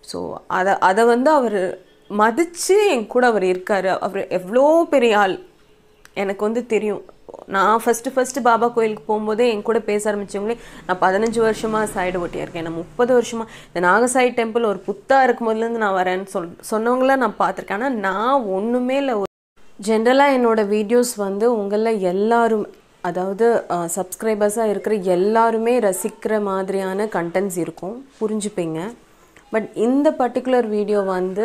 so அதை அதை வந்து அவர் மதித்து என் கூட அவர் இருக்கார் அவர் எவ்வளோ பெரிய ஆள் எனக்கு வந்து தெரியும் நான் ஃபஸ்ட்டு ஃபஸ்ட்டு பாபா கோயிலுக்கு போகும்போதே என் கூட பேச ஆரம்பிச்சவங்களே நான் பதினஞ்சு வருஷமாக சாய்டு ஓட்டியா இருக்கேன் நான் முப்பது வருஷமாக இந்த நாகசாய் டெம்பிள் ஒரு புத்தா இருக்கும் போதுலேருந்து நான் வரேன்னு சொல் சொன்னவங்கள நான் பார்த்துருக்கேன் ஆனால் நான் ஒன்றுமே இல்லை ஜென்ரலாக என்னோட வீடியோஸ் வந்து உங்களில் எல்லாரும் அதாவது சப்ஸ்கிரைபர்ஸாக இருக்கிற எல்லாருமே ரசிக்கிற மாதிரியான கண்டென்ட்ஸ் இருக்கும் புரிஞ்சுப்பீங்க பட் இந்த பர்டிகுலர் வீடியோ வந்து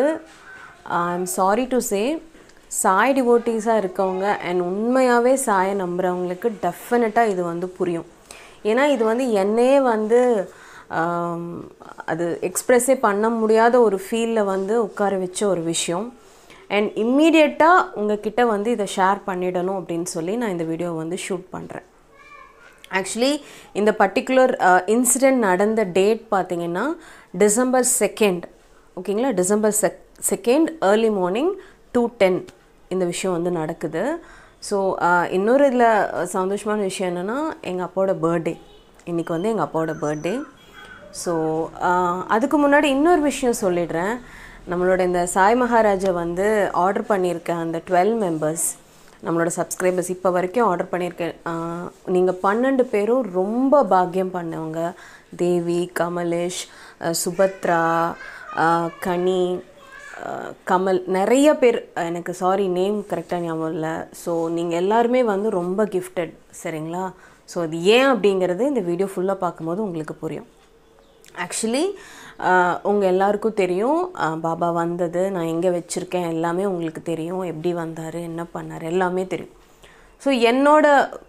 I am sorry to say Sai டிவோட்டீஸாக இருக்கவங்க அண்ட் உண்மையாகவே சாயை நம்புகிறவங்களுக்கு டெஃபினட்டாக இது வந்து புரியும் ஏன்னா இது வந்து என்னையே வந்து ஆம், அது எக்ஸ்ப்ரெஸ்ஸே பண்ண முடியாத ஒரு ஃபீலில் வந்து உட்கார வச்ச ஒரு விஷயம் அண்ட் இம்மீடியட்டாக உங்ககிட்ட வந்து இதை ஷேர் பண்ணிடணும் அப்படின்னு சொல்லி நான் இந்த வீடியோ வந்து ஷூட் பண்ணுறேன் ஆக்சுவலி இந்த பர்டிகுலர் இன்சிடெண்ட் நடந்த டேட் பார்த்தீங்கன்னா டிசம்பர் செகண்ட் ஓகேங்களா December sec second early morning two ten இந்த விஷயம் வந்து நடக்குது ஸோ இன்னொரு இதில் சந்தோஷமான விஷயம் என்னென்னா எங்கள் அப்பாவோட பர்த்டே இன்றைக்கி வந்து எங்கள் அப்பாவோட பர்த்டே ஸோ அதுக்கு முன்னாடி இன்னொரு விஷயம் சொல்லிடுறேன் நம்மளோட இந்த சாய் மகாராஜா வந்து ஆர்டர் பண்ணியிருக்க அந்த டுவெல் மெம்பர்ஸ் நம்மளோட சப்ஸ்கிரைபர்ஸ் இப்போ வரைக்கும் ஆர்டர் பண்ணியிருக்கேன் நீங்கள் பன்னெண்டு பேரும் ரொம்ப பாக்கியம் பண்ணவங்க தேவி கமலேஷ் அஹ், சுபத்ரா அஹ், கனி அஹ், கமல் நிறைய பேர் எனக்கு சாரி நேம் கரெக்டாக ஞாபகம் இல்லை ஸோ நீங்கள் எல்லாருமே வந்து ரொம்ப கிஃப்டட் சரிங்களா ஸோ அது ஏன் அப்படிங்கிறது இந்த வீடியோ ஃபுல்லாக பார்க்கும்போது உங்களுக்கு புரியும் ஆக்சுவலி உங்கள் எல்லாருக்கும் தெரியும் அஹ், பாபா வந்தது நான் எங்கே வச்சுருக்கேன் எல்லாமே உங்களுக்கு தெரியும் எப்படி வந்தார் என்ன பண்ணார் எல்லாமே தெரியும் ஸோ என்னோட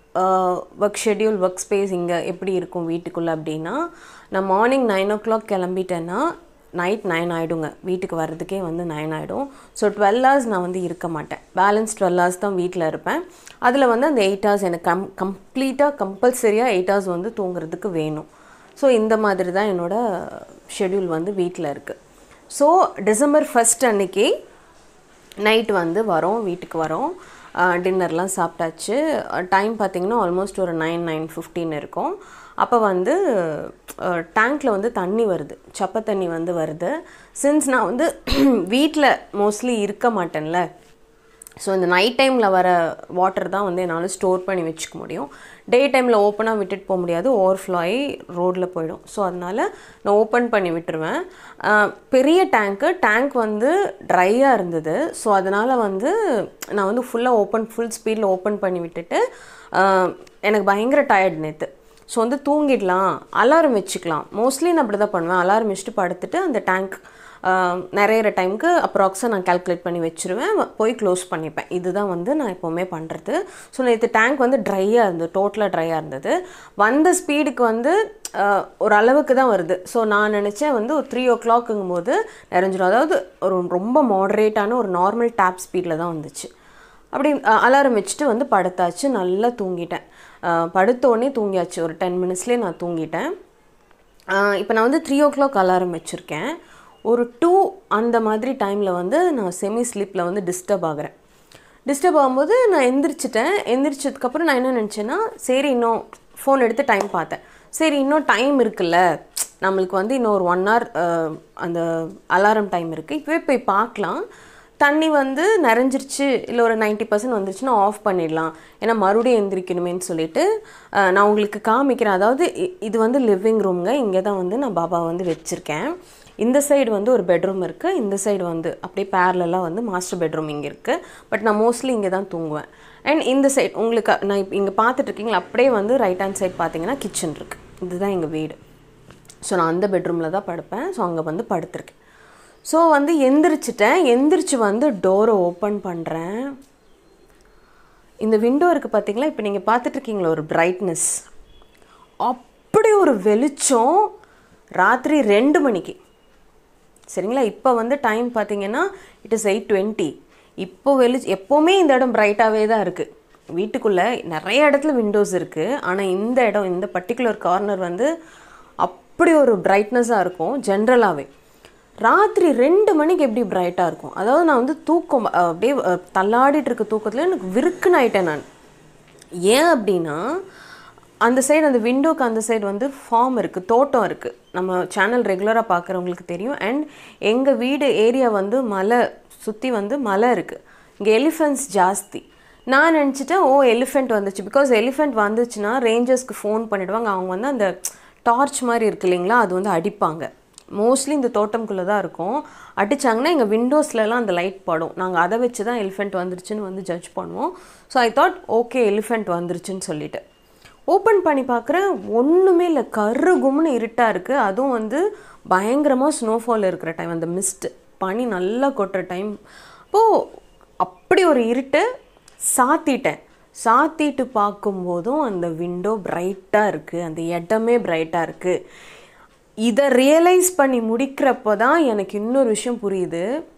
ஒர்க் ஷெட்யூல் ஒர்க் ஸ்பேஸ் இங்கே எப்படி இருக்கும் வீட்டுக்குள்ளே அப்படின்னா நான் மார்னிங் நைன் ஓ கிளாக் கிளம்பிட்டேன்னா நைட் நைன் ஆகிடுங்க வீட்டுக்கு வர்றதுக்கே வந்து நைன் ஆகிடும் ஸோ டுவெல் ஹவர்ஸ் நான் வந்து இருக்க மாட்டேன் பேலன்ஸ் டுவெல் ஹவர்ஸ் தான் வீட்டில் இருப்பேன் அதில் வந்து அந்த எயிட் ஹவர்ஸ் எனக்கு கம் கம்ப்ளீட்டாக கம்பல்சரியாக எயிட் ஹவர்ஸ் வந்து தூங்குறதுக்கு வேணும் ஸோ இந்த மாதிரி தான் என்னோட ஷெட்யூல் வந்து வீட்டில் இருக்குது ஸோ டிசம்பர் ஃபஸ்ட் அன்னைக்கு நைட் வந்து வரோம் வீட்டுக்கு வரோம் டின்னர்லாம் சாப்பிட்டாச்சு டைம் பார்த்தீங்கன்னா ஆல்மோஸ்ட் ஒரு நைன் நைன் ஃபிஃப்டீன் இருக்கும் அப்போ வந்து டேங்க்கில் வந்து தண்ணி வருது சப்ப தண்ணி வந்து வருது சின்ஸ் நான் வந்து வீட்டில் மோஸ்ட்லி இருக்க மாட்டேன்ல ஸோ இந்த நைட் டைமில் வர வாட்டர் தான் வந்து என்னால் ஸ்டோர் பண்ணி வச்சுக்க முடியும் டே டைமில் ஓப்பனாக விட்டுட்டு போக முடியாது ஓவர்ஃப்ளோ ஆகி ரோட்டில் போயிடும் ஸோ அதனால் நான் ஓப்பன் பண்ணி விட்டுருவேன் ஆஹ் பெரிய டேங்க்கு டேங்க் வந்து ட்ரையாக இருந்தது ஸோ அதனால் வந்து நான் வந்து ஃபுல்லாக ஓப்பன் ஃபுல் ஸ்பீடில் ஓப்பன் பண்ணி விட்டுட்டு ஆஹ் எனக்கு பயங்கர டயர்ட் நேற்று ஸோ வந்து தூங்கிடலாம் அலாரம் வச்சுக்கலாம் மோஸ்ட்லி நான் அப்படி தான் பண்ணுவேன் அலாரம் வச்சுட்டு படுத்துட்டு அந்த டேங்க் நிறையிற டைமுக்கு அப்ராக்ஸாக நான் கால்குலேட் பண்ணி வச்சுருவேன் வ- போய் க்ளோஸ் பண்ணிப்பேன் இதுதான் வந்து நான் எப்போவுமே பண்ணுறது ஸோ நேற்று டேங்க் வந்து ட்ரையாக இருந்தது டோட்டலாக ட்ரையாக இருந்தது வந்த ஸ்பீடுக்கு வந்து ஆஹ், ஒரு அளவுக்கு தான் வருது ஸோ நான் நினச்சேன் வந்து ஒரு த்ரீ ஓ கிளாக்குங்கும் போது நிறைஞ்சிடும் அதாவது ஒரு ரொம்ப மாடரேட்டான ஒரு நார்மல் டேப் ஸ்பீடில் தான் வந்துச்சு அப்படி அலாரம் வச்சுட்டு வந்து படுத்தாச்சு நல்லா தூங்கிட்டேன் அஹ் படுத்த உடனே தூங்கியாச்சு ஒரு டென் மினிட்ஸ்லேயே நான் தூங்கிட்டேன் இப்போ நான் வந்து த்ரீ ஓ கிளாக் அலாரம் வச்சுருக்கேன் ஒரு டூ அந்த மாதிரி டைமில் வந்து நான் செமி ஸ்லீப்பில் வந்து டிஸ்டர்ப் ஆகுறேன் டிஸ்டர்ப் ஆகும்போது நான் எந்திரிச்சிட்டேன் எந்திரிச்சதுக்கப்புறம் நான் என்ன நினச்சேன்னா சரி இன்னும் ஃபோன் எடுத்து டைம் பார்த்தேன் சரி இன்னும் டைம் இருக்குல்ல நம்மளுக்கு வந்து இன்னும் ஒரு ஒன் ஹவர் அந்த அலாரம் டைம் இருக்குது இப்போவே போய் பார்க்கலாம் தண்ணி வந்து நிறைஞ்சிருச்சு இல்லை ஒரு 90% பர்சன்ட் வந்துருச்சுன்னா ஆஃப் பண்ணிடலாம் ஏன்னா மறுபடியும் எந்திரிக்கணுமேன்னு சொல்லிட்டு அஹ், நான் உங்களுக்கு காமிக்கிறேன் அதாவது இ- இது வந்து லிவிங் ரூம்ங்க இங்கே தான் வந்து நான் பாபா வந்து வச்சுருக்கேன் இந்த சைடு வந்து ஒரு பெட்ரூம் இருக்குது இந்த சைடு வந்து அப்படியே பேரலாக வந்து மாஸ்டர் பெட்ரூம் இங்கே இருக்குது பட் நான் மோஸ்ட்லி இங்கே தான் தூங்குவேன் அண்ட் இந்த சைடு உங்களுக்கு நான் இப்போ இங்கே பார்த்துட்டு இருக்கீங்களா அப்படியே வந்து ரைட் ஹேண்ட் சைடு பார்த்தீங்கன்னா கிச்சன் இருக்குது இதுதான் எங்கள் வீடு ஸோ நான் அந்த பெட்ரூமில் தான் படுப்பேன் ஸோ அங்கே வந்து படுத்திருக்கேன் ஸோ வந்து எந்திரிச்சிட்டேன் எந்திரிச்சு வந்து டோரை ஓப்பன் பண்ணுறேன் இந்த விண்டோ இருக்குது பார்த்தீங்களா இப்போ நீங்கள் பார்த்துட்டு இருக்கீங்களா ஒரு பிரைட்னஸ் அப்படி ஒரு வெளிச்சம் ராத்திரி ரெண்டு மணிக்கு சரிங்களா இப்போ வந்து டைம் பார்த்தீங்கன்னா இட் இஸ் எயிட் டுவெண்ட்டி இப்போ வெளி எப்போவுமே இந்த இடம் பிரைட்டாகவே தான் இருக்குது வீட்டுக்குள்ளே நிறைய இடத்துல விண்டோஸ் இருக்குது ஆனால் இந்த இடம் இந்த பர்டிகுலர் கார்னர் வந்து அப்படி ஒரு பிரைட்னஸாக இருக்கும் ஜென்ரலாகவே ராத்திரி ரெண்டு மணிக்கு எப்படி பிரைட்டாக இருக்கும் அதாவது நான் வந்து தூக்கம் அஹ், அப்படியே அஹ், தள்ளாடிட்டு இருக்க தூக்கத்தில் எனக்கு விருக்குன்னு ஆயிட்டேன் நான் ஏன் அப்படின்னா அந்த சைடு அந்த விண்டோக்கு அந்த சைடு வந்து ஃபார்ம் இருக்குது தோட்டம் இருக்குது நம்ம சேனல் ரெகுலராக பார்க்குறவங்களுக்கு தெரியும் அண்ட் எங்கள் வீடு ஏரியா வந்து மலை சுற்றி வந்து மலை இருக்குது இங்கே எலிஃபென்ட்ஸ் ஜாஸ்தி நான் நினச்சிட்டேன் ஓ எலிஃபெண்ட் வந்துச்சு பிகாஸ் எலிஃபெண்ட் வந்துச்சுன்னா ரேஞ்சர்ஸ்க்கு ஃபோன் பண்ணிடுவாங்க அவங்க வந்து அந்த டார்ச் மாதிரி இருக்கு இல்லைங்களா அது வந்து அடிப்பாங்க மோஸ்ட்லி இந்த தோட்டம்குள்ளே தான் இருக்கும் அடித்தாங்கன்னா எங்கள் விண்டோஸ்லலாம் அந்த லைட் படும் நாங்கள் அதை வச்சு தான் எலிஃபெண்ட் வந்துருச்சுன்னு வந்து ஜட்ஜ் பண்ணுவோம் so I thought okay elephant வந்துருச்சுன்னு சொல்லிட்டு ஓப்பன் பண்ணி பார்க்குறேன் ஒன்றுமே இல்லை கரு கும்னு இருட்டாக இருக்குது அதுவும் வந்து பயங்கரமாக ஸ்னோஃபால் இருக்கிற டைம் அந்த மிஸ்ட் பனி நல்லா கொட்டுற டைம் அப்போது அப்படி ஒரு இருட்டு சாத்திட்டேன் சாத்திட்டு பார்க்கும்போதும் அந்த விண்டோ பிரைட்டாக இருக்குது அந்த இடமே பிரைட்டாக இருக்குது இதை ரியலைஸ் பண்ணி முடிக்கிறப்போ தான் எனக்கு இன்னொரு விஷயம் புரியுது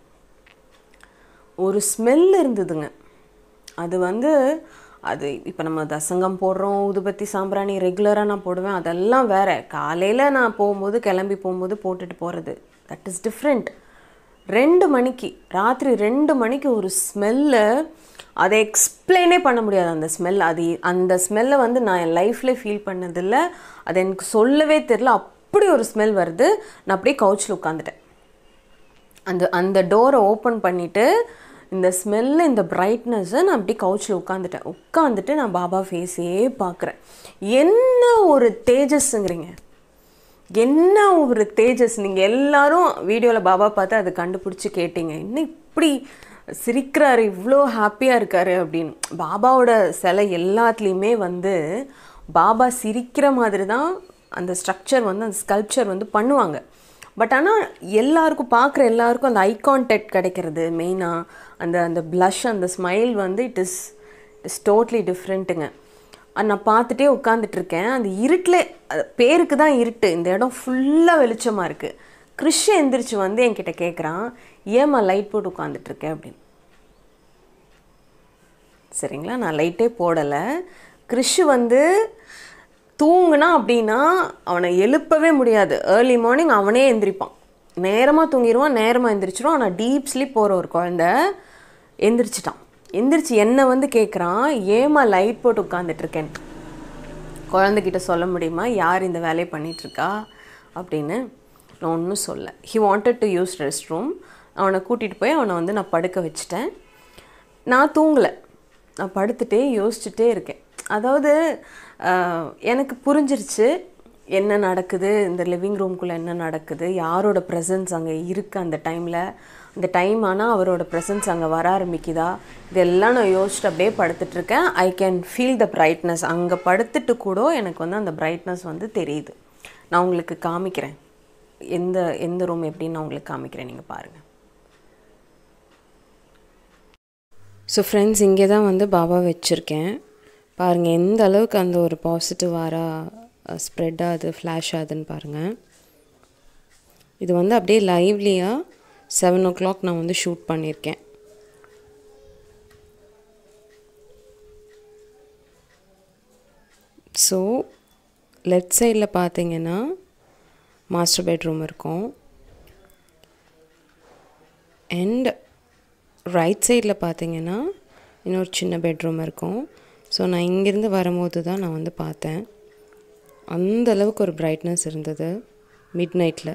ஒரு ஸ்மெல் இருந்ததுங்க அது வந்து அது இப்போ நம்ம தசங்கம் போடுறோம் உதுபத்தி சாம்பிராணி ரெகுலராக நான் போடுவேன் அதெல்லாம் வேற காலையில் நான் போகும்போது கிளம்பி போகும்போது போட்டுட்டு போகிறது தட் இஸ் டிஃப்ரெண்ட் ரெண்டு மணிக்கு ராத்திரி ரெண்டு மணிக்கு ஒரு ஸ்மெல்லு அதை எக்ஸ்பிளைனே பண்ண முடியாது அந்த ஸ்மெல் அது அந்த ஸ்மெல்லை வந்து நான் என் லைஃப்லேயே ஃபீல் பண்ணதில்லை அது எனக்கு சொல்லவே தெரில அப்படி ஒரு ஸ்மெல் வருது நான் அப்படியே கவுச்சில் உட்காந்துட்டேன் அந்த அந்த டோரை ஓப்பன் பண்ணிவிட்டு இந்த ஸ்மெல்லு இந்த பிரைட்னஸ்ஸை நான் அப்படியே கவுச்சில் உட்காந்துட்டேன் உட்காந்துட்டு நான் பாபா ஃபேஸே பார்க்குறேன் என்ன ஒரு தேஜஸ்ங்கிறீங்க என்ன ஒரு தேஜஸ் நீங்கள் எல்லாரும் வீடியோவில் பாபா பார்த்து அதை கண்டுபிடிச்சி கேட்டீங்க என்ன இப்படி சிரிக்கிறாரு இவ்வளோ ஹாப்பியாக இருக்காரு அப்படின்னு பாபாவோட சிலை எல்லாத்துலேயுமே வந்து பாபா சிரிக்கிற மாதிரி தான் அந்த ஸ்ட்ரக்சர் வந்து அந்த ஸ்கல்ப்சர் வந்து பண்ணுவாங்க பட் ஆனால் எல்லாருக்கும் பார்க்குற எல்லாருக்கும் அந்த ஐ கான்டாக்ட் கிடைக்கிறது மெயினாக அந்த அந்த ப்ளஷ் அந்த ஸ்மைல் வந்து இட் இஸ் இட்ஸ் டோட்லி டிஃப்ரெண்ட்டுங்க அது நான் பார்த்துட்டே உட்காந்துட்டு இருக்கேன் அந்த இருட்டில் பேருக்கு தான் இருட்டு இந்த இடம் ஃபுல்லாக வெளிச்சமாக இருக்குது கிறிஷ் எந்திரிச்சு வந்து என்கிட்ட கேட்குறான் ஏம்மா லைட் போட்டு உட்காந்துட்டு இருக்கேன் அப்படின்னு சரிங்களா நான் லைட்டே போடலை கிறிஷ் வந்து தூங்குனா அப்படின்னா அவனை எழுப்பவே முடியாது ஏர்லி மார்னிங் அவனே எந்திரிப்பான் நேரமாக தூங்கிடுவான் நேரமாக எந்திரிச்சிருவான் ஆனால் டீப் ஸ்லீப் போகிற ஒரு குழந்த எந்திரிச்சிட்டான் எந்திரிச்சு என்னை வந்து கேட்குறான் ஏமா லைட் போட்டு உட்காந்துட்ருக்கேன் குழந்தைகிட்ட சொல்ல முடியுமா யார் இந்த வேலையை பண்ணிகிட்ருக்கா அப்படின்னு நான் ஒன்றும் சொல்ல he wanted to use rest room அவனை கூட்டிகிட்டு போய் அவனை வந்து நான் படுக்க வச்சுட்டேன் நான் தூங்கலை நான் படுத்துட்டே யோசிச்சுட்டே இருக்கேன் அதாவது எனக்கு புரிஞ்சிருச்சு என்ன நடக்குது இந்த லிவிங் ரூம்குள்ளே என்ன நடக்குது யாரோட ப்ரெசன்ஸ் அங்கே இருக்குது அந்த டைமில் அந்த டைம் ஆனால் அவரோட ப்ரெசன்ஸ் அங்கே வர ஆரம்பிக்குதா இதெல்லாம் நான் யோசிச்சுட்டு அப்படியே படுத்துட்ருக்கேன் I can feel the brightness அங்கே படுத்துட்டு கூட எனக்கு வந்து அந்த பிரைட்னஸ் வந்து தெரியுது நான் உங்களுக்கு காமிக்கிறேன் எந்த எந்த ரூம் எப்படின்னு நான் உங்களுக்கு காமிக்கிறேன் நீங்கள் பாருங்கள் ஸோ ஃப்ரெண்ட்ஸ் இங்கே தான் வந்து பாபா வச்சுருக்கேன் பாருங்கள் எந்த அளவுக்கு அந்த ஒரு பாசிட்டிவ் வாரா ஸ்ப்ரெட் ஆகுது ஃப்ளாஷ் ஆகுதுன்னு பாருங்கள் இது வந்து அப்படியே லைவ்லியாக செவன் ஓ கிளாக் நான் வந்து ஷூட் பண்ணியிருக்கேன் ஸோ லெஃப்ட் சைடில் பார்த்தீங்கன்னா மாஸ்டர் பெட்ரூம் இருக்கும் அண்ட் ரைட் சைடில் பார்த்தீங்கன்னா இன்னொரு சின்ன பெட்ரூம் இருக்கும் ஸோ நான் இங்கேருந்து வரும்போது தான் நான் வந்து பார்த்தேன் அந்த அளவுக்கு ஒரு பிரைட்னஸ் இருந்தது மிட் நைட்டில்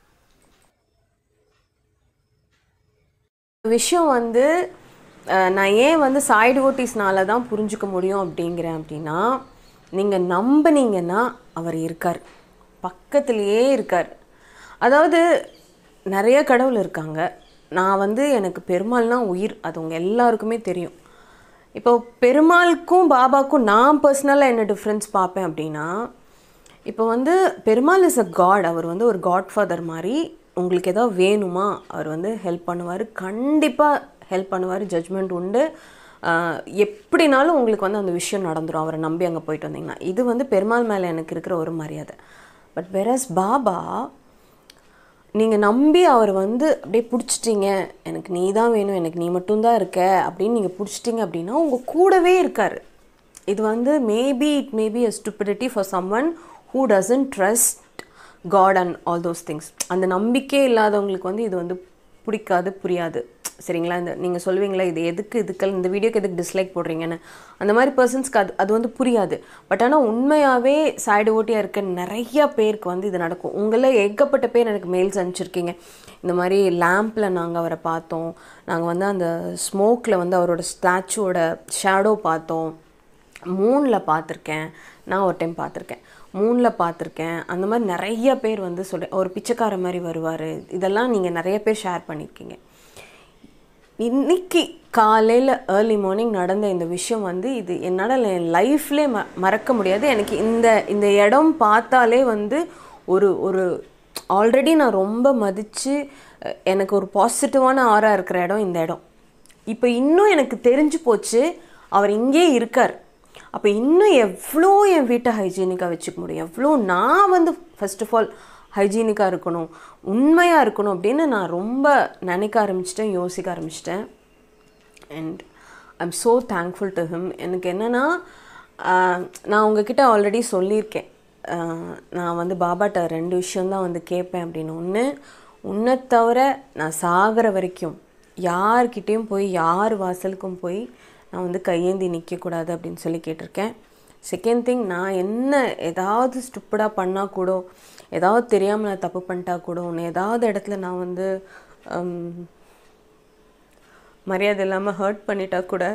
விஷயம் வந்து நான் ஏன் வந்து சாய்டு ஓட்டிஸ்னால தான் புரிஞ்சுக்க முடியும் அப்படிங்கிறேன் அப்படின்னா நீங்கள் நம்பினீங்கன்னா அவர் இருக்கார் பக்கத்துலேயே இருக்கார் அதாவது நிறைய கடவுள் இருக்காங்க நான் வந்து எனக்கு பெருமாள்னா உயிர் அது உங்கள் எல்லாருக்குமே தெரியும் இப்போ பெருமாளுக்கும் பாபாக்கும் நான் பர்சனலாக என்ன டிஃப்ரென்ஸ் பார்ப்பேன் அப்படின்னா இப்போ வந்து பெருமாள் இஸ் அ காட் அவர் வந்து ஒரு காட் ஃபாதர் மாதிரி உங்களுக்கு எதாவது வேணுமா அவர் வந்து ஹெல்ப் பண்ணுவார் கண்டிப்பாக ஹெல்ப் பண்ணுவார் ஜட்ஜ்மெண்ட் உண்டு எப்படினாலும் உங்களுக்கு வந்து அந்த விஷயம் நடந்துடும் அவரை நம்பி அங்கே போயிட்டு வந்தீங்கன்னா இது வந்து பெருமாள் மேலே எனக்கு இருக்கிற ஒரு மரியாதை பட் வெரஸ் பாபா நீங்கள் நம்பி அவர் வந்து அப்படியே பிடிச்சிட்டிங்க எனக்கு நீ தான் வேணும் எனக்கு நீ மட்டும்தான் இருக்க அப்படின்னு நீங்கள் பிடிச்சிட்டிங்க அப்படின்னா உங்கள் கூடவே இருக்கார் இது வந்து maybe it maybe a stupidity for someone who doesn't trust god and all those things அந்த நம்பிக்கை இல்லாதவங்களுக்கு வந்து இது வந்து பிடிக்காது புரியாது சரிங்களா இந்த நீங்கள் சொல்லுவீங்களா இது எதுக்கு இதுக்கெல்லாம் இந்த வீடியோக்கு எதுக்கு டிஸ்லைக் போடுறீங்கன்னு அந்த மாதிரி பர்சன்ஸ்க்கு அது அது வந்து புரியாது பட் ஆனால் உண்மையாகவே சைடு ஓட்டியாக இருக்க நிறைய பேருக்கு வந்து இது நடக்கும் உங்களில் ஏகப்பட்ட பேர் எனக்கு மெயில்ஸ் அனுப்பிச்சிருக்கீங்க இந்த மாதிரி லேம்பில் நாங்கள் அவரை பார்த்தோம் நாங்கள் வந்து அந்த ஸ்மோக்கில் வந்து அவரோட ஸ்டாச்சுவோட ஷேடோ பார்த்தோம் மூணில் பார்த்துருக்கேன் நான் ஒரு டைம் பார்த்துருக்கேன் மூணில் பார்த்துருக்கேன் அந்த மாதிரி நிறைய பேர் வந்து சொல்ல ஒரு பிச்சைக்கார மாதிரி வருவார் இதெல்லாம் நீங்கள் நிறைய பேர் ஷேர் பண்ணியிருக்கீங்க இன்னைக்கு காலையில் ஏர்லி மார்னிங் நடந்த இந்த விஷயம் வந்து இது என்னால் என் லைஃப்லே ம மறக்க முடியாது எனக்கு இந்த இந்த இடம் பார்த்தாலே வந்து ஒரு ஒரு ஆல்ரெடி நான் ரொம்ப மதித்து எனக்கு ஒரு பாசிட்டிவான ஆரா இருக்கிற இடம் இந்த இடம் இப்போ இன்னும் எனக்கு தெரிஞ்சு போச்சு அவர் இங்கே இருக்கார் அப்போ இன்னும் எவ்வளோ என் வீட்டை ஹைஜீனிக்காக வச்சுக்க முடியும் எவ்வளோ நான் வந்து ஃபர்ஸ்ட் ஆஃப் ஆல் ஹைஜீனிக்காக இருக்கணும் உண்மையாக இருக்கணும் அப்படின்னு நான் ரொம்ப நினைக்க ஆரம்பிச்சிட்டேன் யோசிக்க ஆரம்பிச்சிட்டேன் and I'm so thankful to him எனக்கு என்னென்னா நான் உங்ககிட்ட ஆல்ரெடி சொல்லியிருக்கேன் ஆஹ் நான் வந்து பாபாட்ட ரெண்டு விஷயந்தான் வந்து கேட்பேன் அப்படின்னு ஒன்று உன்னை தவிர நான் சாகிற வரைக்கும் யார்கிட்டேயும் போய் யார் வாசலுக்கும் போய் நான் வந்து கையேந்தி நிற்கக்கூடாது அப்படின்னு சொல்லி கேட்டிருக்கேன் செகண்ட் திங் நான் என்ன ஏதாவது ஸ்டுப்படாக பண்ணால் கூட ஏதாவது தெரியாமல் நான் தப்பு பண்ணிட்டா கூட உன்னை ஏதாவது இடத்துல நான் வந்து ஹம், மரியாதை இல்லாமல் ஹர்ட் பண்ணிட்டா கூட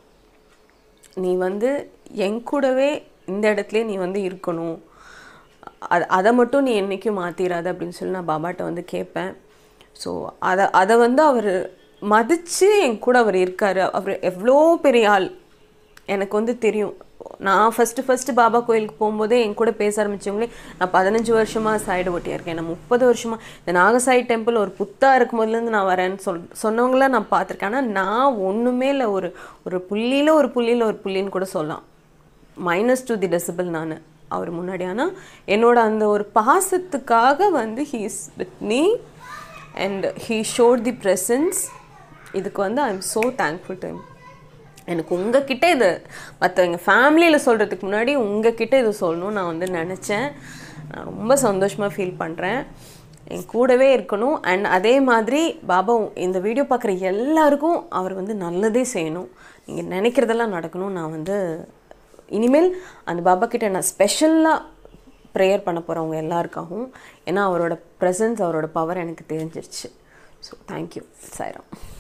நீ வந்து என் கூடவே இந்த இடத்துலயே நீ வந்து இருக்கணும் அது அதை மட்டும் நீ என்றைக்கும் மாற்றிடாத அப்படின்னு சொல்லி நான் பாபாட்ட வந்து கேட்பேன் ஸோ அதை அதை வந்து அவர் மதித்து என் கூட அவர் இருக்கார் அவர் எவ்வளோ பெரிய ஆள் எனக்கு வந்து தெரியும் நான் ஃபஸ்ட்டு ஃபஸ்ட்டு பாபா கோயிலுக்கு போகும்போதே என் கூட பேச ஆரம்பிச்சவங்களே நான் பதினஞ்சு வருஷமாக சைடு ஓட்டியா இருக்கேன் நான் முப்பது வருஷமாக இந்த நாகசாய் டெம்பிள் ஒரு புத்தா இருக்கும் போதுலேருந்து நான் வரேன்னு சொல் சொன்னவங்கள நான் பார்த்துருக்கேன் ஆனால் நான் ஒன்றுமே இல்லை ஒரு ஒரு புள்ளியில் ஒரு புள்ளியில் ஒரு புள்ளின்னு கூட சொல்லலாம் மைனஸ் டு தி டெசிபிள் நான் அவர் முன்னாடி ஆனால் என்னோட அந்த ஒரு பாசத்துக்காக வந்து he's with me and he showed the presence இதுக்கு வந்து I am so thankful to எனக்கு உங்ககிட்ட இது மற்ற எங்கள் ஃபேமிலியில் சொல்கிறதுக்கு முன்னாடி உங்ககிட்ட இது சொல்லணும்னு நான் வந்து நினச்சேன் நான் ரொம்ப சந்தோஷமாக ஃபீல் பண்ணுறேன் என் கூடவே இருக்கணும் அண்ட் அதே மாதிரி பாபா இந்த வீடியோ பார்க்குற எல்லாருக்கும் அவர் வந்து நல்லதே செய்யணும் நீங்கள் நினைக்கிறதெல்லாம் நடக்கணும் நான் வந்து இனிமேல் அந்த பாபா கிட்ட நான் ஸ்பெஷலாக ப்ரேயர் பண்ண போகிறவங்க எல்லாருக்காகவும் ஏன்னா அவரோட ப்ரெசன்ஸ் அவரோட பவர் எனக்கு தெரிஞ்சிருச்சு ஸோ தேங்க்யூ சாய்ராம்